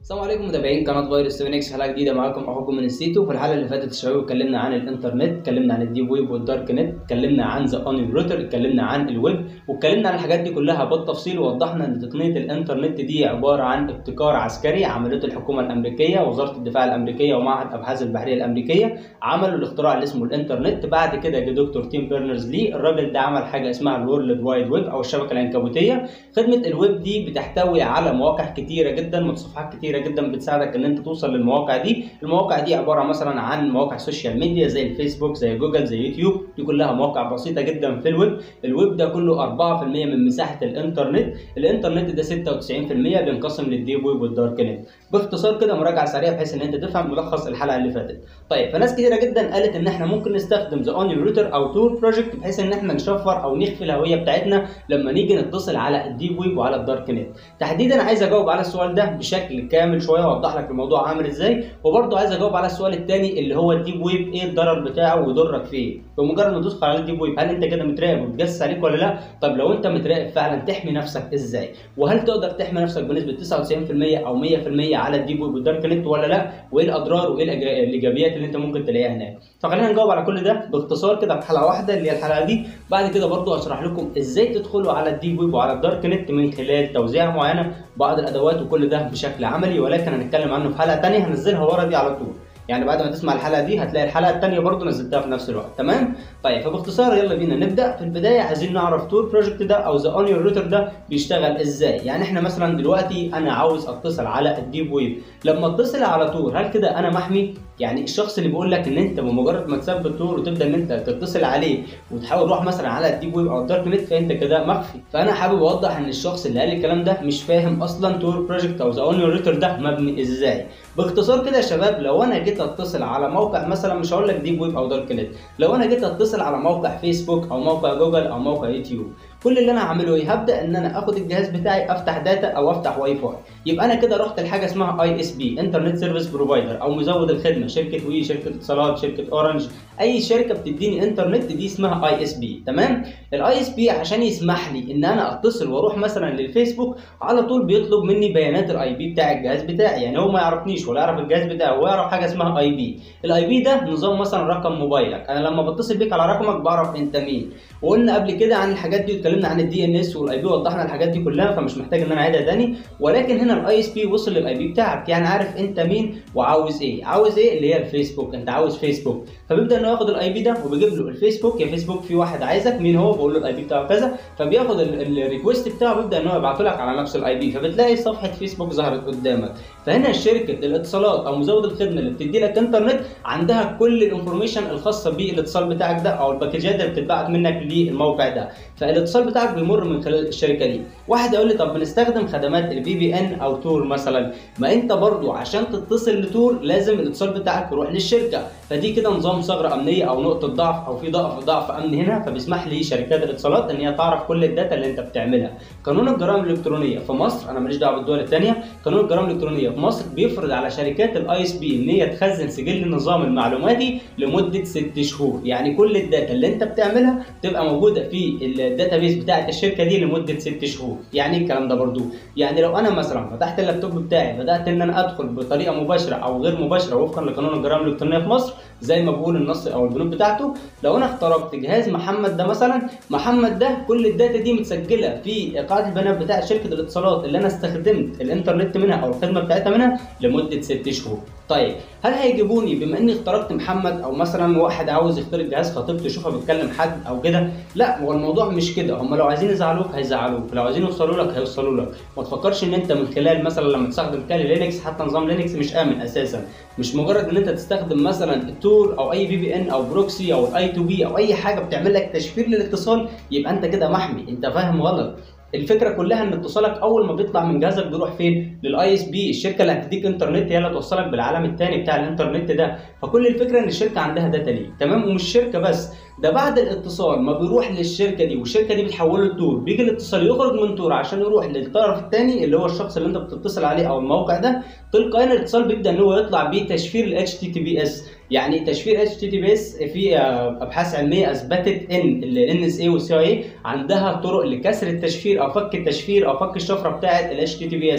السلام عليكم متابعين قناه فيروس 7 اكس حلقه جديده معاكم اخوكم من السيتو في الحلقه اللي فاتت الشباب اتكلمنا عن الانترنت اتكلمنا عن الديب ويب والدارك نت اتكلمنا عن ذا اوني روتر اتكلمنا عن الويب واتكلمنا عن الحاجات دي كلها بالتفصيل ووضحنا ان تقنيه الانترنت دي عباره عن ابتكار عسكري عملته الحكومه الامريكيه وزاره الدفاع الامريكيه ومعهد ابحاث البحريه الامريكيه عملوا الاختراع اللي اسمه الانترنت بعد كده جه دكتور تيم بيرنرز لي الراجل ده عمل حاجه اسمها الورلد وايد ويب او الشبكه العنكبوتيه خدمه الويب دي بتحتوي على مواقع كتيره جدا متصفحات كتيره جدا بتساعدك ان انت توصل للمواقع دي المواقع دي عباره مثلا عن مواقع سوشيال ميديا زي الفيسبوك زي جوجل زي يوتيوب دي كلها مواقع بسيطه جدا في الويب الويب ده كله 4% من مساحه الانترنت الانترنت ده 96% بينقسم للديب ويب والدارك نت باختصار كده مراجعه سريعه بحيث ان انت تفهم ملخص الحلقه اللي فاتت طيب فناس كتيره جدا قالت ان احنا ممكن نستخدم ذا اوني روتر او تور بروجكت بحيث ان احنا نشفر او نخفي الهويه بتاعتنا لما نيجي نتصل على الديب ويب وعلى الدارك نت تحديدا عايز اجاوب على السؤال ده بشكل كامل شويه واوضح لك الموضوع عامل ازاي وبرضه عايز اجاوب على السؤال الثاني اللي هو الديب ويب ايه الضرر بتاعه ويضرك في ايه بمجرد ما تدخل على الديب ويب هل انت كده متراقب وبتجسس عليك ولا لا طب لو انت متراقب فعلا تحمي نفسك ازاي وهل تقدر تحمي نفسك بنسبه 99% او 100% على الديب ويب والدارك نت ولا لا وايه الاضرار وايه الإيجا- الايجابيات اللي انت ممكن تلاقيها هناك فخلينا نجاوب على كل ده باختصار كده في حلقه واحده اللي هي الحلقه دي بعد كده برضو اشرح لكم ازاي تدخلوا على الديب ويب وعلى الدارك نت من خلال توزيع معينه بعض الادوات وكل ده بشكل عملي ولكن هنتكلم عنه في حلقه ثانيه هنزلها ورا دي على طول يعني بعد ما تسمع الحلقه دي هتلاقي الحلقه الثانيه برضو نزلتها في نفس الوقت تمام طيب فباختصار يلا بينا نبدا في البدايه عايزين نعرف تور بروجكت ده او ذا اونيون روتر ده بيشتغل ازاي يعني احنا مثلا دلوقتي انا عاوز اتصل على الديب ويب لما اتصل على تور هل كده انا محمي يعني الشخص اللي بيقول لك ان انت بمجرد ما تثبت تور وتبدا ان انت تتصل عليه وتحاول تروح مثلا على الديب ويب او الدارك نت فانت كده مخفي فانا حابب اوضح ان الشخص اللي قال الكلام ده مش فاهم اصلا تور بروجكت او ذا اونيون روتر ده مبني ازاي باختصار كده يا شباب لو انا جيت اتصل على موقع مثلا مش هقول لك ديب ويب او دارك نت لو انا جيت اتصل على موقع فيسبوك او موقع جوجل او موقع يوتيوب كل اللي انا هعمله ايه هبدا ان انا اخد الجهاز بتاعي افتح داتا او افتح واي فاي يبقى انا كده رحت لحاجه اسمها اي اس بي انترنت سيرفيس بروفايدر او مزود الخدمه شركه وي شركه اتصالات شركه اورنج اي شركه بتديني انترنت دي اسمها اي اس بي تمام الاي اس بي عشان يسمح لي ان انا اتصل واروح مثلا للفيسبوك على طول بيطلب مني بيانات الاي بي بتاع الجهاز بتاعي يعني هو ما يعرفنيش ولا يعرف الجهاز بتاعي هو يعرف حاجه اسمها اي بي الاي بي ده نظام مثلا رقم موبايلك انا لما بتصل بيك على رقمك بعرف انت مين وقلنا قبل كده عن الحاجات دي واتكلمنا عن الدي ان اس والاي بي وضحنا الحاجات دي كلها فمش محتاج ان انا اعيدها تاني ولكن هنا الاي اس بي وصل للاي بي بتاعك يعني عارف انت مين وعاوز ايه عاوز ايه اللي هي الفيسبوك انت عاوز فيسبوك فبيبدا انه ياخد الاي بي ده وبيجيب له الفيسبوك يا فيسبوك في واحد عايزك مين هو بقول له الاي بي بتاعه كذا فبياخد الريكوست بتاعه بيبدا ان هو يبعته لك على نفس الاي بي فبتلاقي صفحه فيسبوك ظهرت قدامك فهنا شركه الاتصالات او مزود الخدمه اللي بتدي لك انترنت عندها كل الانفورميشن الخاصه بالاتصال بتاعك ده او الباكجات اللي بتتبعت منك للموقع ده فالاتصال بتاعك بيمر من خلال الشركه دي واحد يقول لي طب بنستخدم خدمات الفي بي ان او تور مثلا ما انت برضو عشان تتصل لتور لازم الاتصال بتاعك يروح للشركه فدي كده نظام ثغره امنيه او نقطه ضعف او في ضعف ضعف امن هنا فبيسمح لي شركات الاتصالات ان هي تعرف كل الداتا اللي انت بتعملها قانون الجرائم الالكترونيه في مصر انا ماليش دعوه بالدول الثانيه قانون الجرائم الالكترونيه في مصر بيفرض على شركات الاي اس بي ان هي تخزن سجل النظام المعلوماتي لمده ست شهور يعني كل الداتا اللي انت بتعملها تبقى موجوده في الداتابيس بتاعت الشركه دي لمده ست شهور يعني ايه الكلام ده برضو يعني لو انا مثلا فتحت اللابتوب بتاعي بدات ان انا ادخل بطريقه مباشره او غير مباشره وفقا لقانون الجرائم الالكترونيه في مصر زي ما بقول النص او البنود بتاعته لو انا اخترقت جهاز محمد ده مثلا محمد ده كل الداتا دي متسجله في قاعده البيانات بتاعه شركه الاتصالات اللي انا استخدمت الانترنت منها او الخدمه بتاعتها منها لمده ست شهور طيب هل هيجيبوني بما اني اخترقت محمد او مثلا واحد عاوز يخترق جهاز خطيبته يشوفها بتكلم حد او كده لا هو الموضوع مش كده هم لو عايزين يزعلوك هيزعلوك لو عايزين يوصلوا لك هيوصلوا لك ما تفكرش ان انت من خلال مثلا لما تستخدم كالي لينكس حتى نظام لينكس مش امن اساسا مش مجرد ان انت تستخدم مثلا التور او اي في بي ان او بروكسي او الاي تو بي او اي حاجه بتعمل لك تشفير للاتصال يبقى انت كده محمي انت فاهم غلط الفكره كلها ان اتصالك اول ما بيطلع من جهازك بيروح فين؟ للاي اس بي الشركه اللي هتديك انترنت هي اللي هتوصلك بالعالم الثاني بتاع الانترنت ده فكل الفكره ان الشركه عندها داتا ليك تمام ومش شركه بس ده بعد الاتصال ما بيروح للشركه دي والشركه دي بتحوله لتور بيجي الاتصال يخرج من تور عشان يروح للطرف الثاني اللي هو الشخص اللي انت بتتصل عليه او الموقع ده تلقائيا الاتصال بيبدا ان هو يطلع بتشفير ال HTTPS يعني تشفير HTTPS في ابحاث علميه اثبتت ان ال NSA والسي اي عندها طرق لكسر التشفير او فك التشفير او فك الشفره بتاعه ال HTTPS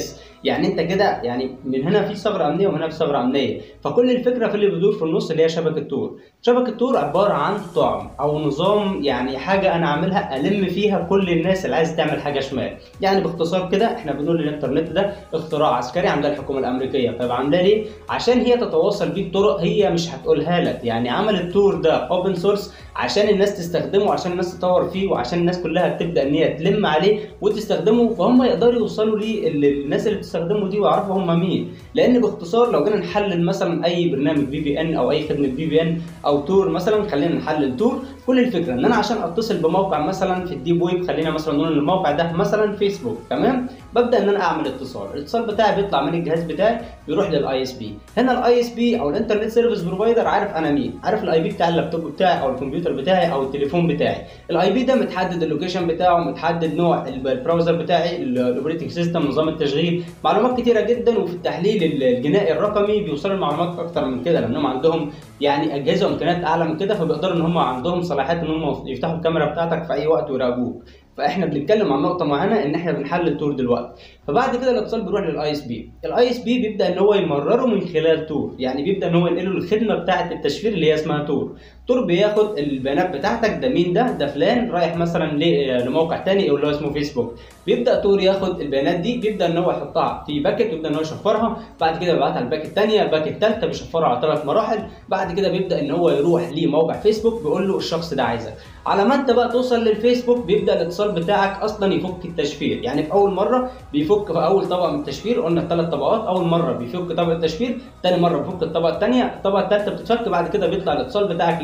يعني انت كده يعني من هنا في ثغره امنيه ومن هنا في ثغره امنيه فكل الفكره في اللي بيدور في النص اللي هي شبكه تور شبكه تور عباره عن طعم او نظام يعني حاجه انا عاملها الم فيها كل الناس اللي عايز تعمل حاجه شمال يعني باختصار كده احنا بنقول الانترنت ده اختراع عسكري عاملاه الحكومه الامريكيه طيب عاملاه ليه عشان هي تتواصل بيه بطرق هي مش هتقولها لك يعني عمل التور ده اوبن سورس عشان الناس تستخدمه عشان الناس تطور فيه وعشان الناس كلها تبدا ان هي تلم عليه وتستخدمه فهم يقدروا يوصلوا للناس اللي بتستخدمه دي ويعرفوا هم مين لان باختصار لو جينا نحلل مثلا اي برنامج في بي ان او اي خدمه في بي ان او تور مثلا خلينا نحلل تور كل الفكره ان انا عشان اتصل بموقع مثلا في الديب ويب خلينا مثلا نقول ان الموقع ده مثلا فيسبوك تمام ببدا ان انا اعمل اتصال الاتصال بتاعي بيطلع من الجهاز بتاعي بيروح للاي اس بي هنا الاي اس بي او الانترنت سيرفيس بروفايدر عارف انا مين عارف الاي بي بتاع اللابتوب بتاعي او الكمبيوتر بتاعي او التليفون بتاعي الاي بي ده متحدد اللوكيشن بتاعه متحدد نوع البراوزر بتاعي الاوبريتنج سيستم نظام التشغيل معلومات كتيره جدا وفي التحليل الجنائي الرقمي بيوصلوا المعلومات اكتر من كده لانهم عندهم يعني اجهزه وامكانيات اعلى من كده فبيقدروا ان هم عندهم صلاحيات ان هم يفتحوا الكاميرا بتاعتك في اي وقت ويراقبوك فاحنا بنتكلم عن نقطه معينه ان احنا بنحلل تور دلوقتي فبعد كده الاتصال بيروح للاي اس بي الاي اس بي بيبدا ان هو يمرره من خلال تور يعني بيبدا ان هو ينقله الخدمه بتاعه التشفير اللي هي اسمها تور تور بياخد البيانات بتاعتك ده مين ده ده فلان رايح مثلا لموقع تاني اللي هو اسمه فيسبوك بيبدا تور ياخد البيانات دي بيبدا ان هو يحطها في باكت ويبدا ان هو يشفرها بعد كده بيبعتها الباكت الثانيه الباكت الثالثه بيشفرها على ثلاث مراحل بعد كده بيبدا ان هو يروح لموقع فيسبوك بيقول له الشخص ده عايزك على ما انت بقى توصل للفيسبوك بيبدا الاتصال بتاعك اصلا يفك التشفير يعني في اول مره بيفك في اول طبقه من التشفير قلنا ثلاث طبقات اول مره بيفك طبقه التشفير ثاني مره بيفك الطبقه الثانيه الطبقه الثالثه بتتفك بعد كده بيطلع الاتصال بتاعك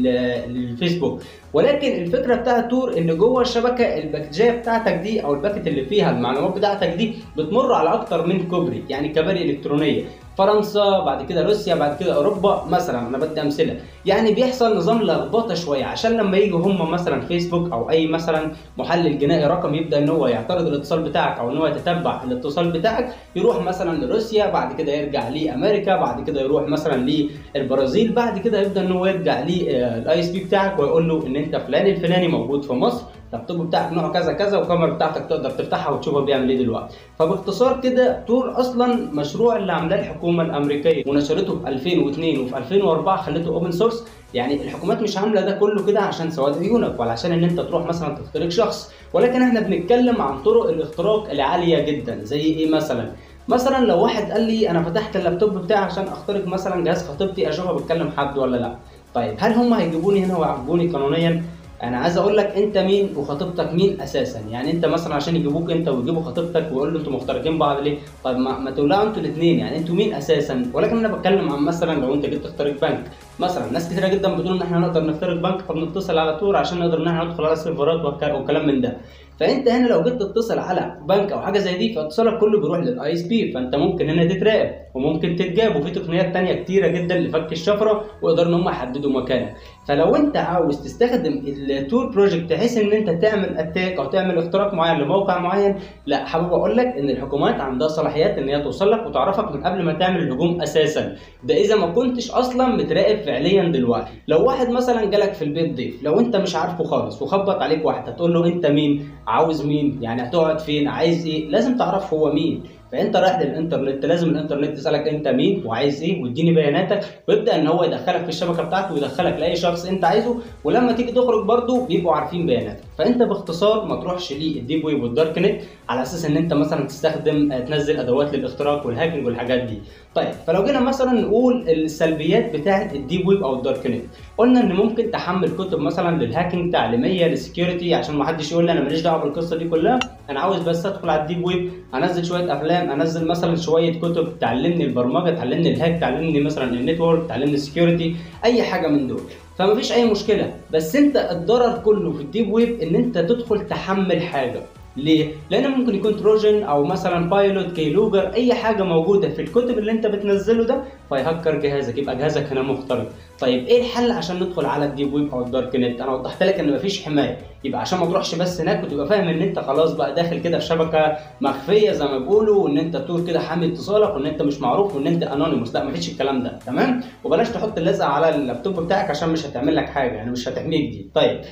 للفيسبوك ولكن الفكره بتاعت تور ان جوه الشبكه الباكجيه بتاعتك دي او الباكت اللي فيها المعلومات بتاعتك دي بتمر على اكتر من كوبري يعني كباري الكترونيه فرنسا بعد كده روسيا بعد كده اوروبا مثلا انا بدي امثله يعني بيحصل نظام لخبطه شويه عشان لما يجوا هم مثلا فيسبوك او اي مثلا محلل جنائي رقم يبدا ان هو يعترض الاتصال بتاعك او ان هو يتتبع الاتصال بتاعك يروح مثلا لروسيا بعد كده يرجع لامريكا بعد كده يروح مثلا للبرازيل بعد كده يبدا ان هو يرجع للاي اس بي بتاعك ويقول له ان انت فلان الفلاني موجود في مصر اللابتوب بتاعك نوعه كذا كذا والكاميرا بتاعتك تقدر تفتحها وتشوفه بيعمل ايه دلوقتي فباختصار كده تور اصلا مشروع اللي عاملاه الحكومه الامريكيه ونشرته في 2002 وفي 2004 خلته اوبن سورس يعني الحكومات مش عامله ده كله كده عشان سواد عيونك ولا عشان ان انت تروح مثلا تخترق شخص ولكن احنا بنتكلم عن طرق الاختراق العاليه جدا زي ايه مثلا مثلا لو واحد قال لي انا فتحت اللابتوب بتاعي عشان اخترق مثلا جهاز خطيبتي اشوفها بتكلم حد ولا لا طيب هل هم هيجيبوني هنا ويعاقبوني قانونيا انا عايز اقول لك انت مين وخطيبتك مين اساسا يعني انت مثلا عشان يجيبوك انت ويجيبوا خطيبتك ويقولوا انتوا مخترقين بعض ليه طيب ما, ما تولعوا انتوا الاثنين يعني انتوا مين اساسا ولكن انا بتكلم عن مثلا لو انت جيت تخترق بنك مثلا ناس كتيره جدا بتقول ان احنا نقدر نخترق بنك فبنتصل على تور عشان نقدر ان احنا ندخل على السيرفرات وكلام من ده فانت هنا لو جيت تتصل على بنك او حاجه زي دي فاتصالك كله بيروح للاي اس بي فانت ممكن هنا تتراقب وممكن تتجاب وفي تقنيات تانية كتيره جدا لفك الشفره ويقدروا ان هم يحددوا مكانك فلو انت عاوز تستخدم التور بروجكت بحيث ان انت تعمل اتاك او تعمل اختراق معين لموقع معين لا حابب اقول لك ان الحكومات عندها صلاحيات ان هي توصل لك وتعرفك من قبل ما تعمل الهجوم اساسا ده اذا ما كنتش اصلا متراقب فعليا دلوقتي لو واحد مثلا جالك في البيت ضيف لو انت مش عارفه خالص وخبط عليك واحد هتقول له انت مين عاوز مين يعني هتقعد فين عايز ايه لازم تعرف هو مين فانت رايح للانترنت لازم الانترنت يسالك انت مين وعايز ايه واديني بياناتك ويبدا ان هو يدخلك في الشبكه بتاعته ويدخلك لاي شخص انت عايزه ولما تيجي تخرج برده بيبقوا عارفين بياناتك فانت باختصار ما تروحش للديب ويب والدارك نت على اساس ان انت مثلا تستخدم تنزل ادوات للاختراق والهاكينج والحاجات دي طيب فلو جينا مثلا نقول السلبيات بتاعه الديب ويب او الدارك نت قلنا ان ممكن تحمل كتب مثلا للهاكينج تعليميه للسكيورتي عشان ما حدش يقول لي انا ماليش دعوه بالقصه دي كلها انا عاوز بس ادخل على الديب ويب انزل شويه افلام انزل مثلا شويه كتب تعلمني البرمجه تعلمني الهاك تعلمني مثلا النتورك تعلمني السكيورتي اي حاجه من دول فما فيش اي مشكله بس انت الضرر كله في الديب ويب ان انت تدخل تحمل حاجه ليه؟ لان ممكن يكون تروجن او مثلا بايلوت كيلوجر اي حاجه موجوده في الكتب اللي انت بتنزله ده فيهكر جهازك يبقى جهازك هنا مخترق. طيب ايه الحل عشان ندخل على الديب ويب او الدارك نت؟ انا وضحت لك ان مفيش حمايه يبقى عشان ما تروحش بس هناك وتبقى فاهم ان انت خلاص بقى داخل كده في شبكه مخفيه زي ما بيقولوا وان انت تور كده حامي اتصالك وان انت مش معروف وان انت انونيموس لا مفيش الكلام ده تمام؟ وبلاش تحط اللزقه على اللابتوب بتاعك عشان مش هتعمل لك حاجه يعني مش هتحميك دي. طيب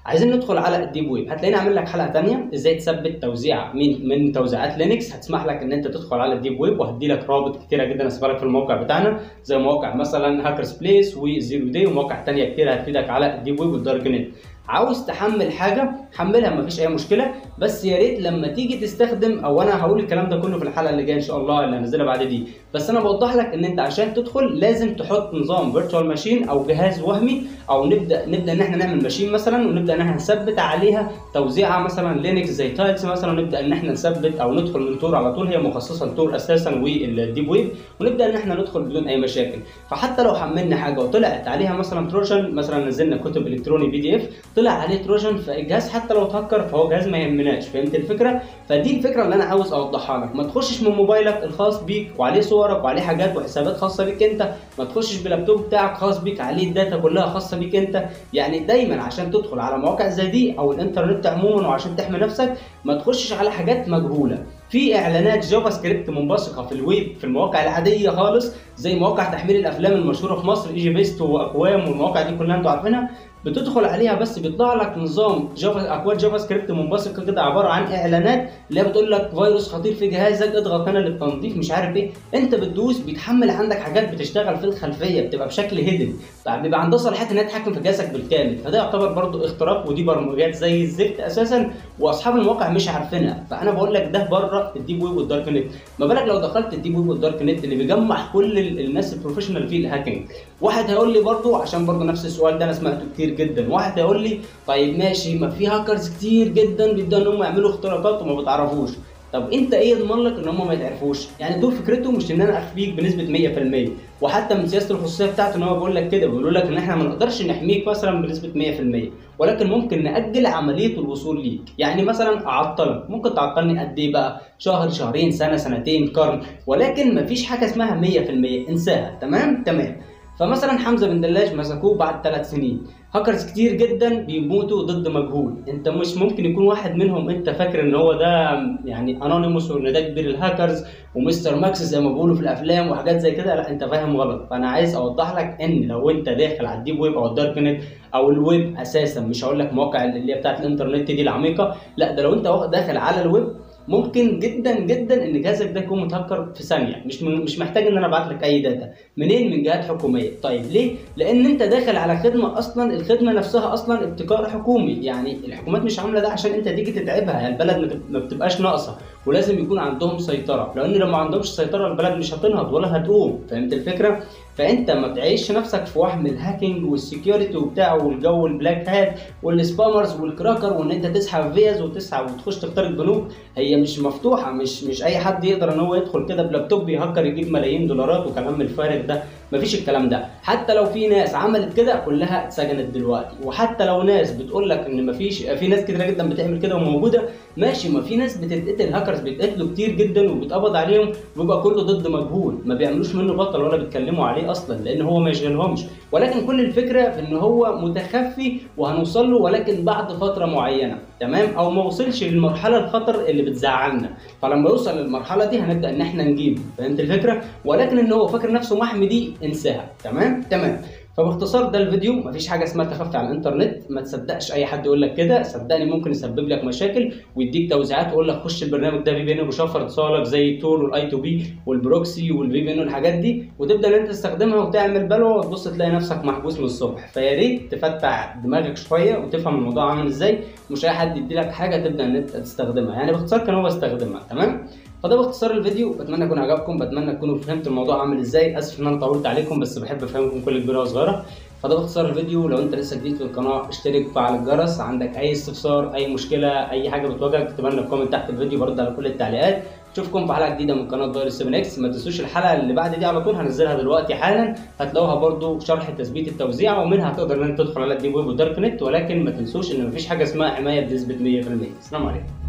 عايزين ندخل على الديب ويب هتلاقيني عامل لك حلقه ثانيه ازاي تثبت توزيع من من توزيعات لينكس هتسمح لك ان انت تدخل على الديب ويب وهدي لك رابط كتيره جدا اسيبها لك في الموقع بتاعنا زي مواقع مثلا هاكرز بليس وزيرو دي ومواقع ثانيه كتير هتفيدك على الديب ويب والدارك نت عاوز تحمل حاجه حملها مفيش اي مشكله بس يا ريت لما تيجي تستخدم او انا هقول الكلام ده كله في الحلقه اللي جايه ان شاء الله اللي هنزلها بعد دي بس انا بوضح لك ان انت عشان تدخل لازم تحط نظام فيرتشوال ماشين او جهاز وهمي او نبدا نبدا ان احنا نعمل ماشين مثلا ونبدا ان احنا نثبت عليها توزيعها مثلا لينكس زي تايلز مثلا ونبدا ان احنا نثبت او ندخل من تور على طول هي مخصصه لتور اساسا والديب ويب ونبدا ان احنا ندخل بدون اي مشاكل فحتى لو حملنا حاجه وطلعت عليها مثلا تروجن مثلا نزلنا كتب الكتروني بي دي اف طلع عليه تروجن فالجهاز حتى لو اتهكر فهو جهاز ما يهمناش فهمت الفكره فدي الفكره اللي انا عاوز اوضحها لك ما تخشش من موبايلك الخاص بيك وعليه صورك وعليه حاجات وحسابات خاصه بيك انت ما تخشش بلابتوب بتاعك خاص بيك عليه الداتا كلها خاصه بيك انت يعني دايما عشان تدخل على مواقع زي دي او الانترنت عموما وعشان تحمي نفسك ما تخشش على حاجات مجهوله في اعلانات جافا سكريبت منبثقه في الويب في المواقع العاديه خالص زي مواقع تحميل الافلام المشهوره في مصر ايجي بيست واقوام والمواقع دي كلها انتوا عارفينها بتدخل عليها بس بيطلع لك نظام جافا اكواد جافا سكريبت منبثقه كده عباره عن اعلانات اللي هي بتقول لك فيروس خطير في جهازك اضغط هنا للتنظيف مش عارف ايه انت بتدوس بيتحمل عندك حاجات بتشتغل في الخلفيه بتبقى بشكل هيدن بيبقى عندها صلاحيه انها تتحكم في جهازك بالكامل فده يعتبر برضو اختراق ودي برمجيات زي الزفت اساسا واصحاب المواقع مش عارفينها فانا بقول لك ده بره الديب ويب والدارك نت ما بالك لو دخلت الديب ويب والدارك نت اللي بيجمع كل الناس البروفيشنال في الهاكينج واحد هيقول لي برضو عشان برضو نفس السؤال ده انا سمعته كتير جدا واحد هيقول لي طيب ماشي ما في هاكرز كتير جدا بيبداوا ان هم يعملوا اختراقات وما بتعرفوش طب انت ايه يضمن لك ان هم ما يتعرفوش؟ يعني دول فكرتهم مش ان انا اخفيك بنسبه 100% وحتى من سياسه الخصوصيه بتاعته ان هو بيقول لك كده بيقولوا لك ان احنا ما نقدرش نحميك مثلا بنسبه 100% ولكن ممكن ناجل عمليه الوصول ليك، يعني مثلا اعطلك، ممكن تعطلني قد ايه بقى؟ شهر، شهرين، سنه، سنتين، قرن، ولكن مفيش حاجه اسمها 100% انساها، تمام؟ تمام. فمثلا حمزه بن دلاج مسكوه بعد ثلاث سنين هاكرز كتير جدا بيموتوا ضد مجهول انت مش ممكن يكون واحد منهم انت فاكر ان هو ده يعني انونيموس وان ده كبير الهاكرز ومستر ماكس زي ما بيقولوا في الافلام وحاجات زي كده لا انت فاهم غلط فانا عايز اوضح لك ان لو انت داخل على الديب ويب او الدارك نت او الويب اساسا مش هقول لك مواقع اللي هي بتاعت الانترنت دي العميقه لا ده لو انت داخل على الويب ممكن جدا جدا ان جهازك ده يكون متهكر في ثانيه مش من مش محتاج ان انا ابعت لك اي داتا منين من جهات حكوميه طيب ليه لان انت داخل على خدمه اصلا الخدمه نفسها اصلا ابتكار حكومي يعني الحكومات مش عامله ده عشان انت تيجي تتعبها يعني البلد ما بتبقاش ناقصه ولازم يكون عندهم سيطره لان لو ما عندهمش سيطره البلد مش هتنهض ولا هتقوم فهمت الفكره فانت ما تعيش نفسك في وهم الهاكينج والسكيورتي وبتاع والجو البلاك هات والسبامرز والكراكر وان انت تسحب فيز وتسحب وتخش تخترق بنوك هي مش مفتوحه مش مش اي حد يقدر ان هو يدخل كده بلابتوب يهكر يجيب ملايين دولارات وكلام الفارغ ده مفيش الكلام ده حتى لو في ناس عملت كده كلها اتسجنت دلوقتي وحتى لو ناس بتقول لك ان مفيش في ناس كتير جدا بتعمل كده وموجوده ماشي ما في ناس بتتقتل هاكرز بيتقتلوا كتير جدا وبيتقبض عليهم وبيبقى كله ضد مجهول ما بيعملوش منه بطل ولا بيتكلموا عليه اصلا لان هو ما يشغلهمش ولكن كل الفكره في ان هو متخفي وهنوصل له ولكن بعد فتره معينه تمام او ما وصلش للمرحله الخطر اللي بتزعلنا فلما يوصل للمرحله دي هنبدا ان احنا نجيبه فهمت الفكره ولكن ان هو فاكر نفسه محمي دي انساها تمام تمام فباختصار ده الفيديو مفيش حاجه اسمها تخفي على الانترنت ما تصدقش اي حد يقول لك كده صدقني ممكن يسبب لك مشاكل ويديك توزيعات ويقول لك خش البرنامج ده في بي ان بيشفر اتصالك زي التور والاي تو بي والبروكسي والفي بي ان والحاجات دي وتبدا ان انت تستخدمها وتعمل بلوه وتبص تلاقي نفسك محبوس من الصبح فيا ريت تفتح دماغك شويه وتفهم الموضوع عامل ازاي مش اي حد يدي لك حاجه تبدا ان انت تستخدمها يعني باختصار كان هو استخدمها تمام فده باختصار الفيديو بتمنى يكون عجبكم بتمنى تكونوا فهمتوا الموضوع عامل ازاي اسف ان انا طولت عليكم بس بحب افهمكم كل كبيره وصغيره فده باختصار الفيديو لو انت لسه جديد في القناه اشترك وفعل الجرس عندك اي استفسار اي مشكله اي حاجه بتواجهك اكتبها لنا في كومنت تحت الفيديو برد على كل التعليقات اشوفكم في حلقه جديده من قناه فيروس 7 اكس ما تنسوش الحلقه اللي بعد دي على طول هنزلها دلوقتي حالا هتلاقوها برده شرح تثبيت التوزيع ومنها هتقدر ان انت تدخل على الديب ويب والدارك نت ولكن ما تنسوش ان مفيش حاجه اسمها حمايه بنسبه 100% السلام عليكم